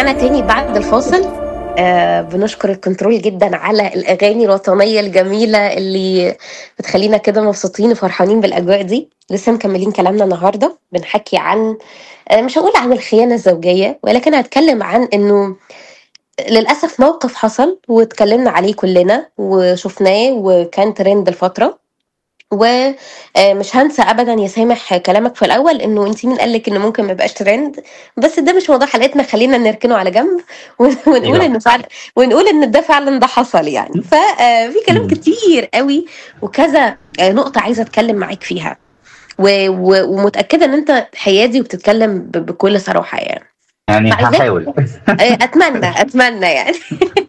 ورجعنا تاني بعد الفاصل آه بنشكر الكنترول جدا على الاغاني الوطنيه الجميله اللي بتخلينا كده مبسوطين وفرحانين بالاجواء دي لسه مكملين كلامنا النهارده بنحكي عن آه مش هقول عن الخيانه الزوجيه ولكن هتكلم عن انه للاسف موقف حصل واتكلمنا عليه كلنا وشفناه وكان ترند الفتره ومش هنسى ابدا يا سامح كلامك في الاول انه انت مين قال لك انه ممكن ما يبقاش ترند بس ده مش موضوع حلقتنا خلينا نركنه على جنب ون- ونقول أيوة. انه فعلا ونقول ان ده فعلا ده حصل يعني ففي كلام مم. كتير قوي وكذا آه، نقطه عايزه اتكلم معاك فيها و- و- ومتاكده ان انت حيادي وبتتكلم ب- بكل صراحه يعني يعني عايزاك- هحاول آه، اتمنى اتمنى يعني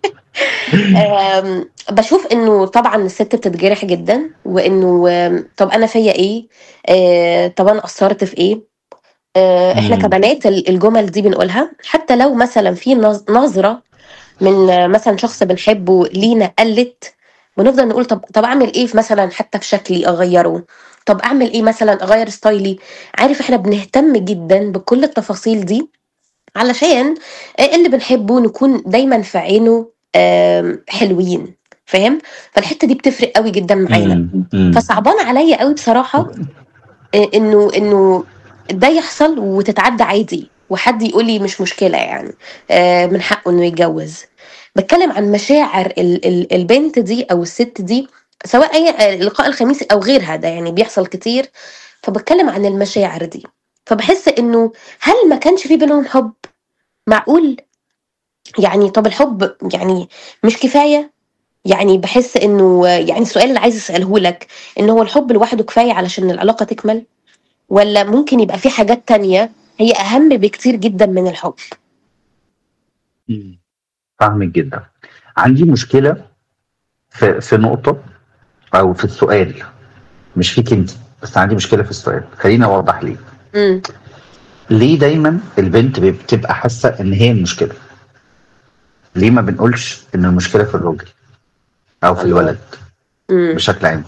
آم، بشوف انه طبعا الست بتتجرح جدا وانه آم، طب انا فيا ايه آه، طب انا قصرت في ايه آه، احنا مم. كبنات ال- الجمل دي بنقولها حتى لو مثلا في نظ- نظره من آه، مثلا شخص بنحبه لينا قلت بنفضل نقول طب طب اعمل ايه في مثلا حتى في شكلي اغيره طب اعمل ايه مثلا اغير ستايلي عارف احنا بنهتم جدا بكل التفاصيل دي علشان اللي بنحبه نكون دايما في عينه آم، حلوين فاهم فالحته دي بتفرق قوي جدا معانا مم. مم. فصعبان عليا قوي بصراحه آه، انه انه ده يحصل وتتعدى عادي وحد يقول لي مش مشكله يعني آه، من حقه انه يتجوز بتكلم عن مشاعر ال- ال- البنت دي او الست دي سواء اي آه، لقاء الخميس او غيرها ده يعني بيحصل كتير فبتكلم عن المشاعر دي فبحس انه هل ما كانش في بينهم حب معقول يعني طب الحب يعني مش كفايه يعني بحس انه يعني السؤال اللي عايز اساله لك ان هو الحب لوحده كفايه علشان العلاقه تكمل ولا ممكن يبقى في حاجات تانية هي اهم بكتير جدا من الحب مم. فاهمك جدا عندي مشكله في في نقطه او في السؤال مش فيك انت بس عندي مشكله في السؤال خليني اوضح ليه امم ليه دايما البنت بتبقى حاسه ان هي المشكله ليه ما بنقولش ان المشكله في الراجل او في الله. الولد امم بشكل عام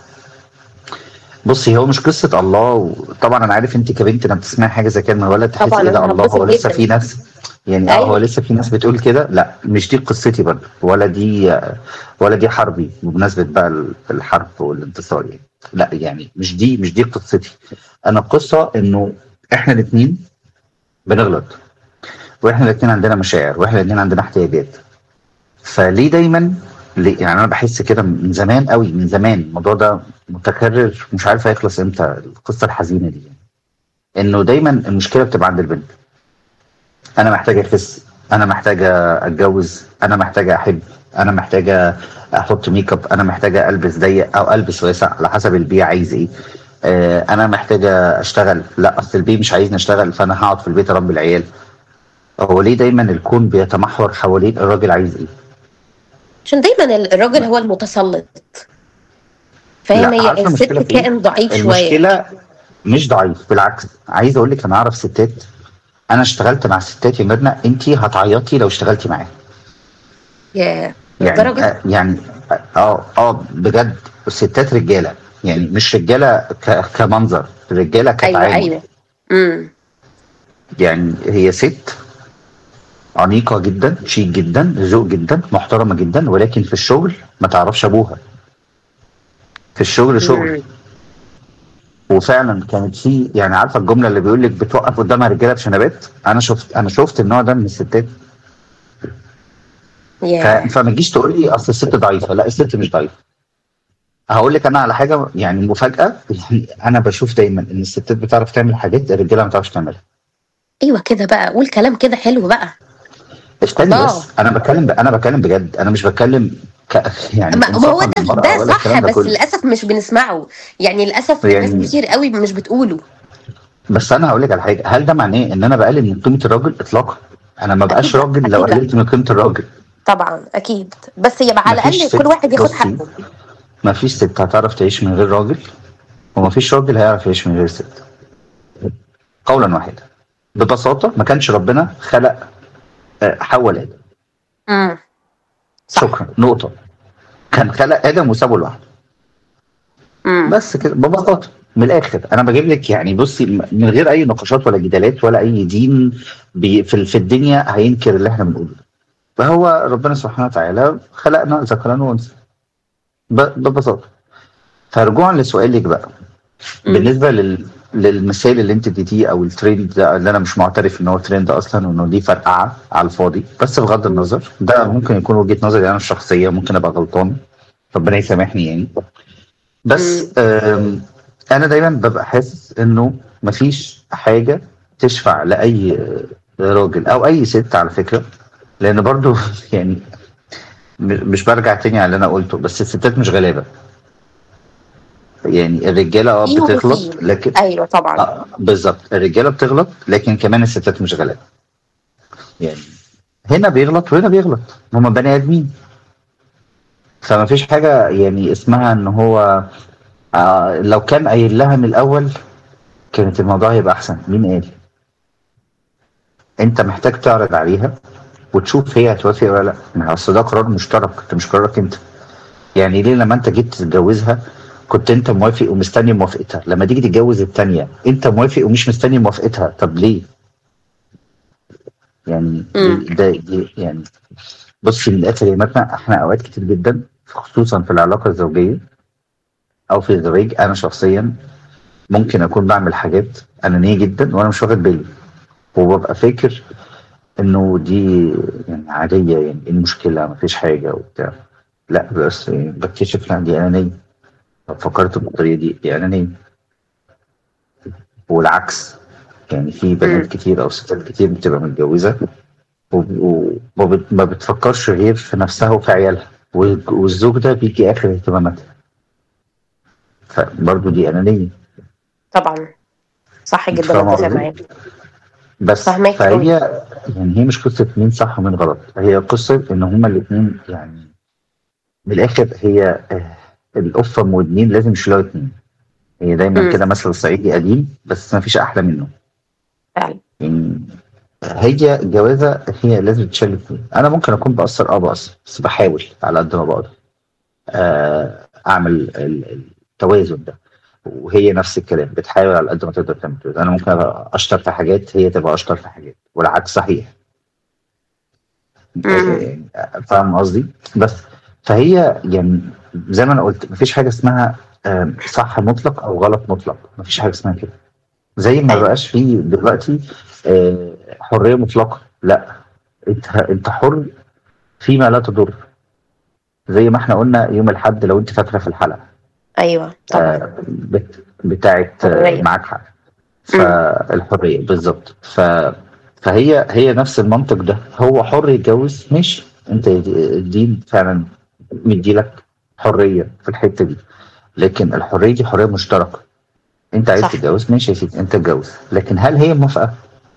بصي هو مش قصه الله وطبعا انا عارف انت كبنت لما بتسمعي حاجه زي كده من ولد تحسي طبعاً ايه ده أنا الله هو هتبسط لسه جداً. في ناس يعني اه أيوة. هو لسه في ناس بتقول كده لا مش دي قصتي برضه ولا دي ولا دي حربي بمناسبه بقى ال- الحرب والانتصار يعني لا يعني مش دي مش دي قصتي انا القصه انه احنا الاثنين بنغلط واحنا الاثنين عندنا مشاعر واحنا الاثنين عندنا احتياجات فليه دايما ليه يعني انا بحس كده من زمان قوي من زمان الموضوع ده متكرر مش عارف هيخلص امتى القصه الحزينه دي انه دايما المشكله بتبقى عند البنت انا محتاجه اخس انا محتاجه اتجوز انا محتاجه احب انا محتاجه احط ميك اب انا محتاجه البس ضيق او البس واسع على حسب البيئه عايز ايه آه انا محتاجه اشتغل لا اصل البيئه مش عايزني اشتغل فانا هقعد في البيت اربي العيال هو ليه دايما الكون بيتمحور حوالين الراجل عايز ايه عشان دايما ال- الراجل هو المتسلط فاهم لا، هي عارفة الست المشكلة في إيه؟ كائن ضعيف شويه المشكله مش ضعيف بالعكس عايز اقول لك انا اعرف ستات انا اشتغلت مع ستات يا ميرنا انت هتعيطي لو اشتغلتي معاها يا يعني لدرجة؟ آه يعني اه اه بجد ستات رجاله يعني مش رجاله ك- كمنظر رجاله ايوه كتعامل ايوه امم يعني هي ست أنيقة جدا شيك جدا ذوق جدا محترمة جدا ولكن في الشغل ما تعرفش أبوها في الشغل شغل مم. وفعلا كانت في يعني عارفه الجمله اللي بيقول لك بتوقف قدامها رجاله بشنبات انا شفت انا شفت النوع ده من الستات يا ف- فما تجيش تقول لي اصل الست ضعيفه لا الست مش ضعيفه هقول لك انا على حاجه يعني مفاجاه يعني انا بشوف دايما ان الستات بتعرف تعمل حاجات الرجاله ما بتعرفش تعملها ايوه كده بقى قول كلام كده حلو بقى استني الله. بس انا بتكلم انا بتكلم بجد انا مش بتكلم ك... يعني ما ما هو إنصافاً ده للمرأة ده ولا صح الكلام ده بس كله. للاسف مش بنسمعه يعني للاسف يعني- ناس كتير قوي مش بتقوله بس انا هقول لك على حاجه هل ده معناه ان انا بقلل من قيمه الراجل اطلاقا انا ما بقاش أكيد لا، راجل لو أكيد لا. قللت من قيمه الراجل طبعا اكيد بس يبقى على مفيش الاقل ست- كل واحد ياخد بصي، حقه ما فيش ست هتعرف تعيش من غير راجل وما فيش راجل هيعرف يعيش من غير ست قولا واحدا ببساطه ما كانش ربنا خلق آه، حواء لادم امم صح. شكرا نقطه كان خلق ادم وسابه لوحده امم بس كده ببساطه من الاخر انا بجيب لك يعني بصي من غير اي نقاشات ولا جدالات ولا اي دين بي في, في الدنيا هينكر اللي احنا بنقوله فهو ربنا سبحانه وتعالى خلقنا ذكرا وانثى ببساطه فرجوعا لسؤالك بقى مم. بالنسبه لل للمثال اللي انت اديتيه او الترند ده اللي انا مش معترف ان هو ترند اصلا وانه دي فرقعه على الفاضي بس بغض النظر ده ممكن يكون وجهه نظري انا الشخصيه ممكن ابقى غلطان ربنا يسامحني يعني بس آم، انا دايما ببقى حاسس انه مفيش حاجه تشفع لاي راجل او اي ست على فكره لان برضو يعني م- مش برجع تاني على اللي انا قلته بس الستات مش غلابه يعني الرجاله اه فيه بتغلط وفيه. لكن ايوه طبعا آه بالظبط الرجاله بتغلط لكن كمان الستات مش غلابه يعني هنا بيغلط وهنا بيغلط هما بني ادمين فما فيش حاجه يعني اسمها ان هو آه لو كان قايل لها من الاول كانت الموضوع هيبقى احسن مين قال انت محتاج تعرض عليها وتشوف هي هتوافق ولا لا ما هو اصل ده قرار مشترك ده مش قرارك انت يعني ليه لما انت جيت تتجوزها كنت انت موافق ومستني موافقتها لما تيجي تتجوز التانية انت موافق ومش مستني موافقتها طب ليه يعني مم. ده دي يعني بصي من الاخر يا متنا احنا اوقات كتير جدا خصوصا في العلاقه الزوجيه او في الزواج انا شخصيا ممكن اكون بعمل حاجات انانيه جدا وانا مش واخد بالي وببقى فاكر انه دي يعني عاديه يعني ايه المشكله مفيش حاجه وبتاع لا بس بكتشف لا دي انانيه لو فكرت بالطريقه دي دي انانيه والعكس يعني في بنات مم. كتير او ستات كتير بتبقى متجوزه وب- وما بت- ما بتفكرش غير في نفسها وفي عيالها والج- والزوج ده بيجي اخر اهتماماتها فبرضه دي انانيه طبعا صح جدا فاهمة اتفق قصدي؟ معاك بس فاهماك فهي يعني هي مش قصه مين صح ومين غلط هي قصه ان هما الاثنين يعني من الاخر هي آه، القفه ام ودنين لازم يشيلوها اتنين هي دايما مم. كده مثل صعيدي قديم بس ما فيش احلى منه فعلا يعني هي الجوازه هي لازم تشيل اتنين انا ممكن اكون بأثر اه بأثر بس بحاول على قد ما بقدر آه، اعمل ال- التوازن ده وهي نفس الكلام بتحاول على قد ما تقدر تعمل كده انا ممكن ابقى اشطر في حاجات هي تبقى اشطر في حاجات والعكس صحيح مم. يعني فاهم قصدي بس فهي يعني زي ما انا قلت مفيش حاجه اسمها آم، صح مطلق او غلط مطلق مفيش حاجه اسمها كده زي ما أيوة. بقاش فيه دلوقتي آه، حريه مطلقه لا انت انت حر فيما لا تضر زي ما احنا قلنا يوم الاحد لو انت فاكره في الحلقه ايوه طبعا آه، بت- بتاعت آه، حرية. معاك حق فالحريه بالظبط ف فهي هي نفس المنطق ده هو حر يتجوز ماشي انت الدين فعلا مديلك حريه في الحته دي لكن الحريه دي حريه مشتركه انت عايز صح. تتجوز ماشي يا سيدي انت اتجوز لكن هل هي موافقه؟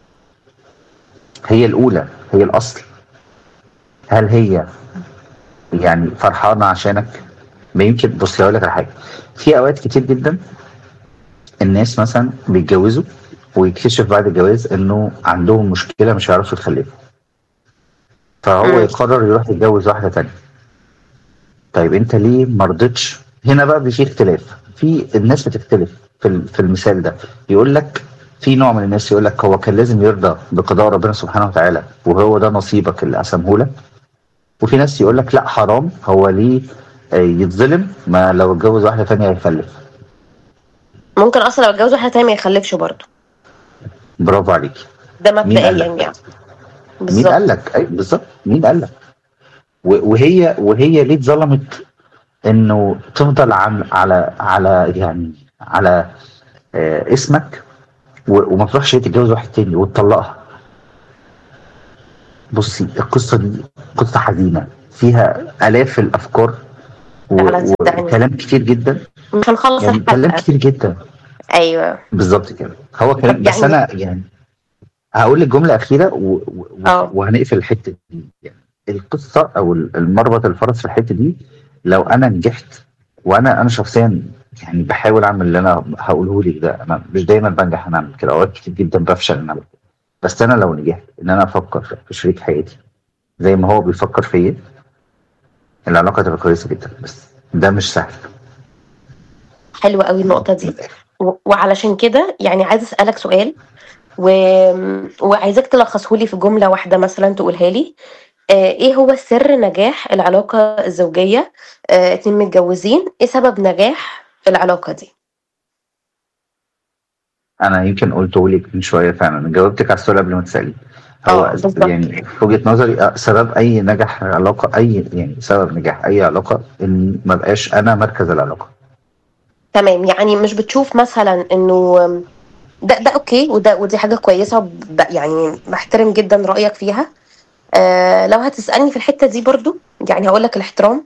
هي الاولى هي الاصل هل هي يعني فرحانه عشانك ما يمكن بص لي اقول لك على حاجه في اوقات كتير جدا الناس مثلا بيتجوزوا ويكتشف بعد الجواز انه عندهم مشكله مش هيعرفوا يخلفوا فهو مم. يقرر يروح يتجوز واحده تانية طيب انت ليه ما رضيتش هنا بقى في اختلاف في الناس بتختلف في ال- في المثال ده يقول لك في نوع من الناس يقول لك هو كان لازم يرضى بقضاء ربنا سبحانه وتعالى وهو ده نصيبك اللي قسمه لك وفي ناس يقول لك لا حرام هو ليه آه، يتظلم ما لو اتجوز واحده تانية هيخلف ممكن اصلا لو اتجوز واحده تانية ما يخلفش برضه برافو عليك ده مين مبدئيا قال لك؟ يعني مين بالظبط قال لك اي بالظبط مين قال لك و- وهي وهي ليه اتظلمت انه تفضل عن على على يعني على آه اسمك و- وما تروحش هي تتجوز واحد تاني وتطلقها بصي القصه دي قصه حزينه فيها الاف الافكار و- فعلا صدقني. وكلام كتير جدا مش هنخلص يعني كلام الحلقه كتير جدا ايوه بالظبط كده هو كلام بس يعني- انا يعني هقول لك جمله اخيره و... و... اه. وهنقفل الحته دي يعني القصه او المربط الفرس في الحته دي لو انا نجحت وانا انا شخصيا يعني بحاول اعمل اللي انا هقوله لك ده انا مش دايما بنجح ان اعمل كده اوقات كتير جدا بفشل ان اعمل كده بس انا لو نجحت ان انا افكر في شريك حياتي زي ما هو بيفكر فيا العلاقه تبقى كويسه جدا بس ده مش سهل حلوه قوي النقطه دي و- وعلشان كده يعني عايزه اسالك سؤال و... وعايزاك تلخصه لي في جمله واحده مثلا تقولها لي آه، ايه هو سر نجاح العلاقه الزوجيه آه، اتنين متجوزين ايه سبب نجاح العلاقه دي انا يمكن قلته لك من شويه فعلا جاوبتك على السؤال قبل ما تسالي هو اه بالظبط يعني في وجهه نظري آه، سبب اي نجاح علاقه اي يعني سبب نجاح اي علاقه ان ما بقاش انا مركز العلاقه تمام يعني مش بتشوف مثلا انه ده ده اوكي وده ودي حاجه كويسه وب- يعني بحترم جدا رايك فيها آه لو هتسالني في الحته دي برضو يعني هقول لك الاحترام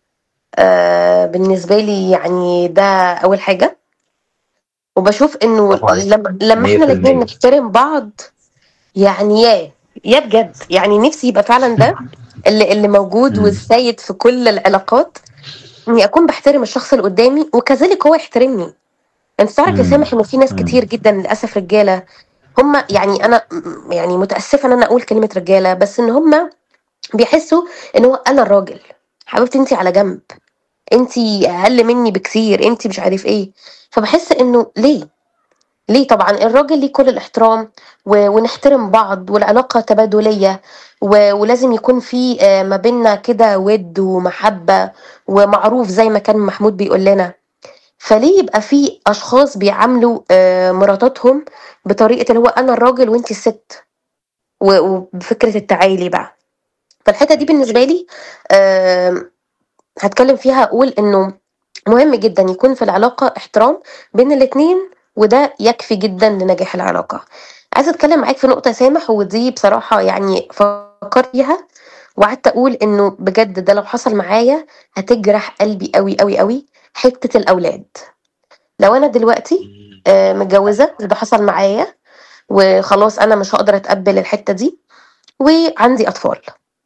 آه بالنسبه لي يعني ده اول حاجه وبشوف انه برافو عليك لما لما احنا الاثنين 100% نحترم بعض يعني يا يا بجد يعني نفسي يبقى فعلا ده اللي اللي موجود مم. والسيد في كل العلاقات اني اكون بحترم الشخص اللي قدامي وكذلك هو يحترمني انت تعرف يا مم. سامح ان في ناس مم. كتير جدا للاسف رجاله هم يعني انا م- يعني متاسفه ان انا اقول كلمه رجاله بس ان هم بيحسوا ان هو انا الراجل حبيبتي انت على جنب انت اقل مني بكثير انت مش عارف ايه فبحس انه ليه ليه طبعا الراجل ليه كل الاحترام و... ونحترم بعض والعلاقة تبادلية و... ولازم يكون في آه، ما بيننا كده ود ومحبة ومعروف زي ما كان محمود بيقول لنا فليه يبقى في أشخاص بيعاملوا آه، مراتاتهم بطريقة اللي هو أنا الراجل وأنت الست و... وبفكرة التعالي بقى فالحتة دي بالنسبة لي آه، هتكلم فيها أقول إنه مهم جدا يكون في العلاقة احترام بين الاتنين وده يكفي جدا لنجاح العلاقة عايزة اتكلم معاك في نقطة سامح ودي بصراحة يعني فكرت فيها وقعدت اقول انه بجد ده لو حصل معايا هتجرح قلبي قوي قوي قوي حتة الاولاد لو انا دلوقتي آه، متجوزة ده حصل معايا وخلاص انا مش هقدر اتقبل الحتة دي وعندي اطفال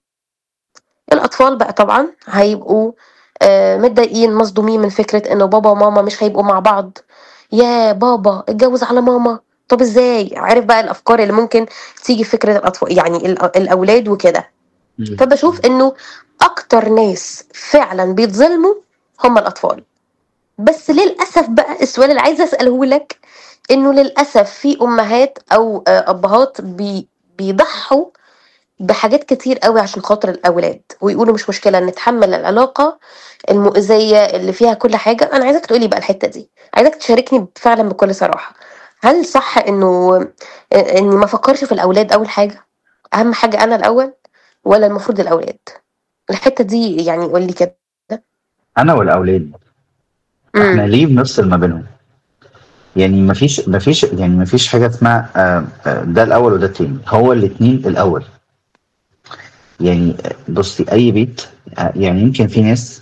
الاطفال بقى طبعا هيبقوا آه، متضايقين مصدومين من فكره انه بابا وماما مش هيبقوا مع بعض يا بابا اتجوز على ماما طب ازاي عارف بقى الافكار اللي ممكن تيجي في فكره الاطفال يعني الأ- الاولاد وكده مم. فبشوف انه اكتر ناس فعلا بيتظلموا هم الاطفال بس للاسف بقى السؤال اللي عايزه اساله لك انه للاسف في امهات او آه، ابهات بي بيضحوا بحاجات كتير قوي عشان خاطر الاولاد ويقولوا مش مشكله نتحمل العلاقه المؤذيه اللي فيها كل حاجه انا عايزك تقولي بقى الحته دي عايزك تشاركني فعلا بكل صراحه هل صح انه اني ما افكرش في الاولاد اول حاجه اهم حاجه انا الاول ولا المفروض الاولاد الحته دي يعني قول لي كده انا والاولاد احنا امم ليه بنفصل ما بينهم يعني ما فيش ما فيش يعني ما فيش حاجه اسمها آه، آه، ده الاول وده التاني هو الاثنين الاول يعني آه، بصي اي بيت آه، يعني يمكن في ناس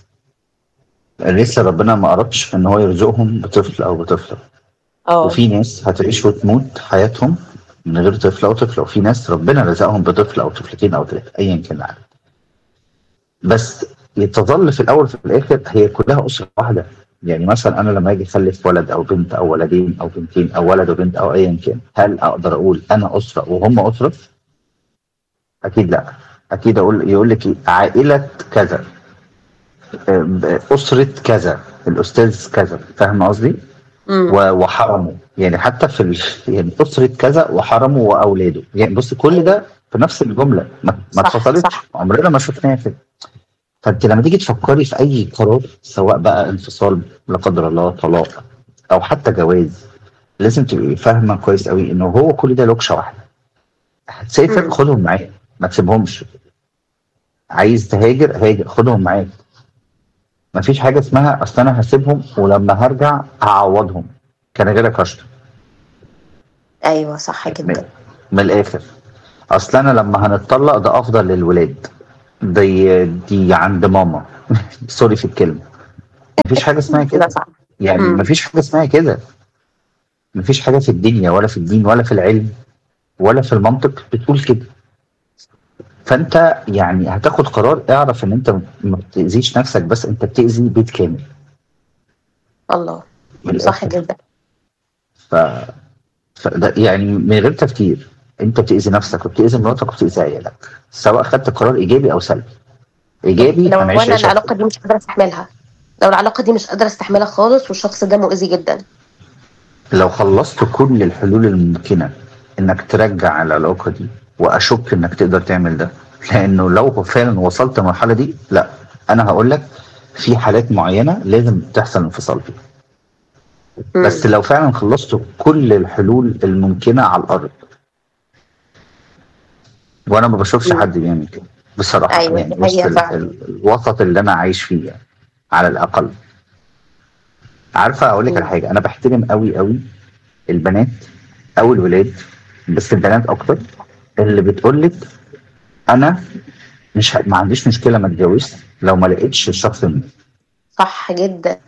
لسه ربنا ما اردش ان هو يرزقهم بطفل او بطفله اه وفي ناس هتعيش وتموت حياتهم من غير طفل او طفله وفي ناس ربنا رزقهم بطفل او طفلتين او ثلاثه ايا كان العدد بس تظل في الاول وفي الاخر هي كلها اسره واحده يعني مثلا انا لما اجي اخلف ولد او بنت او ولدين او بنتين او ولد وبنت او ايا كان هل اقدر اقول انا اسره وهم اسره؟ اكيد لا اكيد اقول يقول لك إيه؟ عائله كذا آه، اسره كذا الاستاذ كذا فاهم قصدي؟ امم و- وحرمه يعني حتى في ال... يعني اسره كذا وحرمه واولاده يعني بص كل ده في نفس الجمله ما, ما صح اتفصلتش صح عمرنا ما شفناها كده فانت لما تيجي تفكري في اي قرار سواء بقى انفصال لا قدر الله طلاق او حتى جواز لازم تبقي فاهمه كويس قوي انه هو كل ده لوكشه واحده هتسافر امم خدهم معاك ما تسيبهمش عايز تهاجر هاجر خدهم معاك ما فيش حاجه اسمها اصل انا هسيبهم ولما هرجع هعوضهم كان غيرك هشتم ايوه صح من جدا من الاخر اصل انا لما هنتطلق ده افضل للولاد دي دي عند ماما سوري في الكلمه مفيش حاجه اسمها كده كده صح يعني امم مفيش حاجه اسمها كده مفيش حاجه في الدنيا ولا في الدين ولا في العلم ولا في المنطق بتقول كده فانت يعني هتاخد قرار اعرف ان انت ما بتاذيش نفسك بس انت بتاذي بيت كامل الله من صح الاخر جدا ف... فده يعني من غير تفكير انت بتاذي نفسك وبتاذي مراتك وبتاذي عيالك سواء خدت قرار ايجابي او سلبي ايجابي لو هنعيش انا عيشه العلاقه دي مش قادره استحملها لو العلاقه دي مش قادره استحملها خالص والشخص ده مؤذي جدا لو خلصت كل الحلول الممكنه انك ترجع العلاقه دي واشك انك تقدر تعمل ده لانه لو فعلا وصلت المرحله دي لا انا هقول لك في حالات معينه لازم تحصل انفصال فيها مم. بس لو فعلا خلصت كل الحلول الممكنه على الارض وانا ما بشوفش مم. حد بيعمل كده بصراحه ايوه يعني دي وسط حقيقة ال- فعلا ال- الوسط اللي انا عايش فيه يعني على الاقل عارفه اقول لك على مم. حاجه انا بحترم قوي قوي البنات او الولاد بس البنات اكتر اللي بتقول لك انا مش ه... ما عنديش مشكله ما اتجوزش لو ما لقيتش الشخص المناسب صح جدا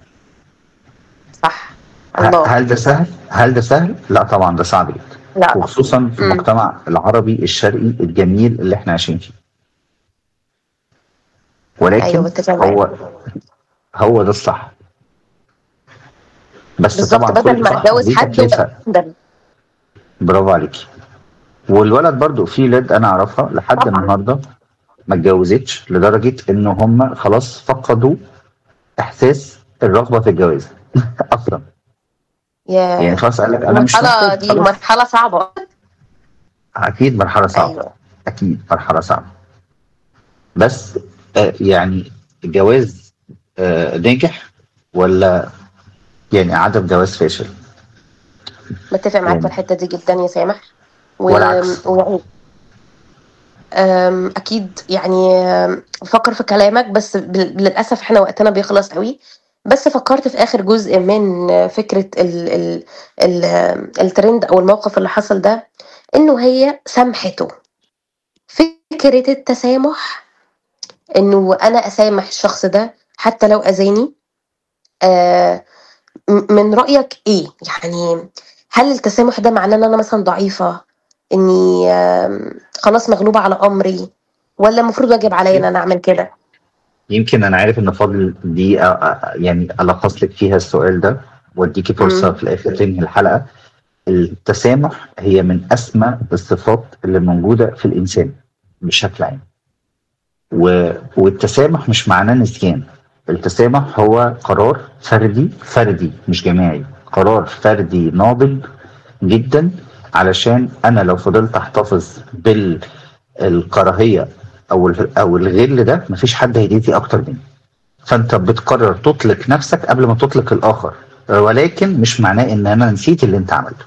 صح ه- الله هل ده سهل؟ هل ده سهل؟ لا طبعا ده صعب جدا لا وخصوصا في مم. المجتمع العربي الشرقي الجميل اللي احنا عايشين فيه ولكن ايوه متفق معاك هو هو ده الصح بس بالظبط طبعا بدل كل ما صح اتجوز دي حد تكلفه ده برافو عليكي والولد برضو في ولاد انا اعرفها لحد طبعا النهارده ما اتجوزتش لدرجه ان هم خلاص فقدوا احساس الرغبه في الجواز اصلا يعني يا خلاص قال لك انا مش المرحلة محتاج دي خلاص مرحلة صعبة اكيد مرحله صعبه ايوه اكيد مرحله صعبه بس آه يعني الجواز آه ناجح ولا يعني عدم جواز فاشل متفق معاك في يعني الحتة دي جدا يا سامح و... والعكس و... أم، اكيد يعني أم، بفكر في كلامك بس بال- للاسف احنا وقتنا بيخلص قوي بس فكرت في اخر جزء من فكرة ال... ال... ال... الترند او الموقف اللي حصل ده انه هي سامحته فكرة التسامح انه انا اسامح الشخص ده حتى لو اذاني آه م- من رأيك ايه يعني هل التسامح ده معناه ان انا مثلا ضعيفة اني آم، خلاص مغلوبة على امري ولا المفروض واجب عليا ان انا اعمل كده يمكن انا عارف ان فاضل دقيقه آه، يعني الخص لك فيها السؤال ده واديكي فرصه مم. في الاخر تنهي الحلقه التسامح هي من اسمى الصفات اللي موجوده في الانسان بشكل عام و... والتسامح مش معناه نسيان التسامح هو قرار فردي فردي مش جماعي قرار فردي ناضج جدا علشان انا لو فضلت احتفظ بالكراهيه او ال- او الغل ده مفيش حد هيديتي اكتر مني فانت بتقرر تطلق نفسك قبل ما تطلق الاخر ولكن مش معناه ان انا نسيت اللي انت عملته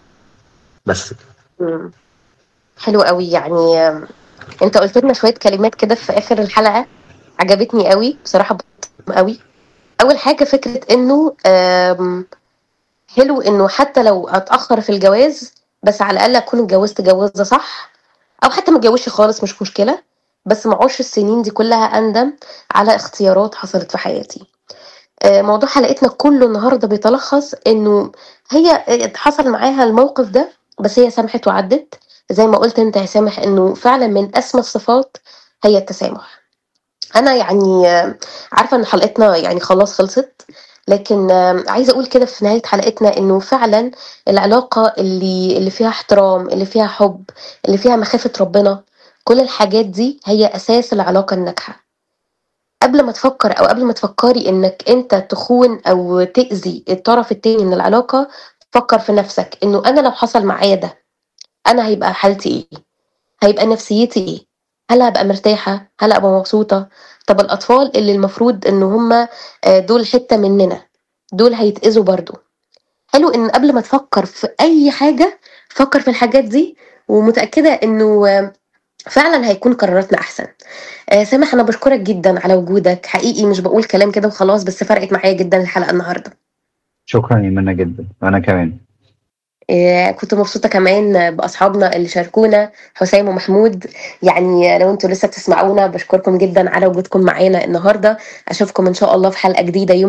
بس كده. مم. حلو قوي يعني آم، انت قلت لنا شوية كلمات كده في اخر الحلقة عجبتني قوي بصراحة بطلب قوي اول حاجة فكرة انه آم، حلو انه حتى لو اتأخر في الجواز بس على الاقل اكون اتجوزت جوازة صح او حتى ما اتجوزش خالص مش مشكلة بس ما اعوش السنين دي كلها اندم على اختيارات حصلت في حياتي آه، موضوع حلقتنا كله النهارده بيتلخص انه هي آه، حصل معاها الموقف ده بس هي سامحت وعدت زي ما قلت انت يا سامح انه فعلا من اسمى الصفات هي التسامح انا يعني آه، عارفه ان حلقتنا يعني خلاص خلصت لكن آه، عايزه اقول كده في نهايه حلقتنا انه فعلا العلاقه اللي اللي فيها احترام اللي فيها حب اللي فيها مخافه ربنا كل الحاجات دي هي اساس العلاقه الناجحه قبل ما تفكر او قبل ما تفكري انك انت تخون او تأذي الطرف التاني من العلاقة فكر في نفسك انه انا لو حصل معايا ده انا هيبقى حالتي ايه هيبقى نفسيتي ايه هل هبقى مرتاحة هل هبقى مبسوطة طب الاطفال اللي المفروض ان هم دول حتة مننا دول هيتأذوا برضو حلو ان قبل ما تفكر في اي حاجة فكر في الحاجات دي ومتأكدة انه آه، فعلا هيكون قراراتنا احسن آه، سامح انا بشكرك جدا على وجودك حقيقي مش بقول كلام كده وخلاص بس فرقت معايا جدا الحلقه النهارده شكرا يا منى جدا انا كمان آه، كنت مبسوطه كمان باصحابنا اللي شاركونا حسام ومحمود يعني لو انتوا لسه بتسمعونا بشكركم جدا على وجودكم معانا النهارده اشوفكم ان شاء الله في حلقه جديده يوم